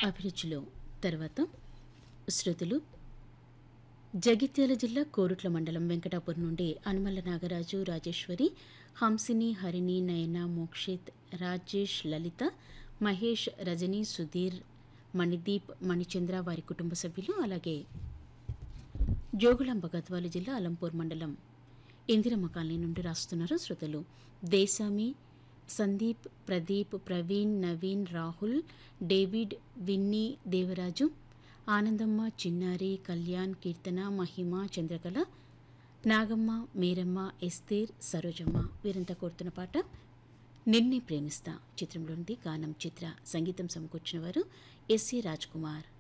అభిరుచిలో తర్వాత శృతులు జగిత్యాల జిల్లా కోరుట్ల మండలం వెంకటాపురం నుండి అనుమల్ల నాగరాజు రాజేశ్వరి హంసిని హరిణి నయన మోక్షిత్ రాజేష్ లలిత మహేష్ రజని సుధీర్ మణిదీప్ మణిచంద్ర వారి కుటుంబ సభ్యులు అలాగే జోగులాంబ గద్వాల జిల్లా అలంపూర్ మండలం ఇందిరమ్మ కాలనీ నుండి రాస్తున్నారు శ్రోతలు దేశామి సందీప్ ప్రదీప్ ప్రవీణ్ నవీన్ రాహుల్ డేవిడ్ విన్నీ దేవరాజు ఆనందమ్మ చిన్నారి కళ్యాణ్ కీర్తన మహిమ చంద్రకళ నాగమ్మ మీరమ్మ ఎస్తేర్ సరోజమ్మ వీరంతా కోరుతున్న పాట నిన్నే ప్రేమిస్తా చిత్రంలోనిది గానం చిత్ర సంగీతం సమకూర్చిన వారు ఎస్ఏ రాజ్ కుమార్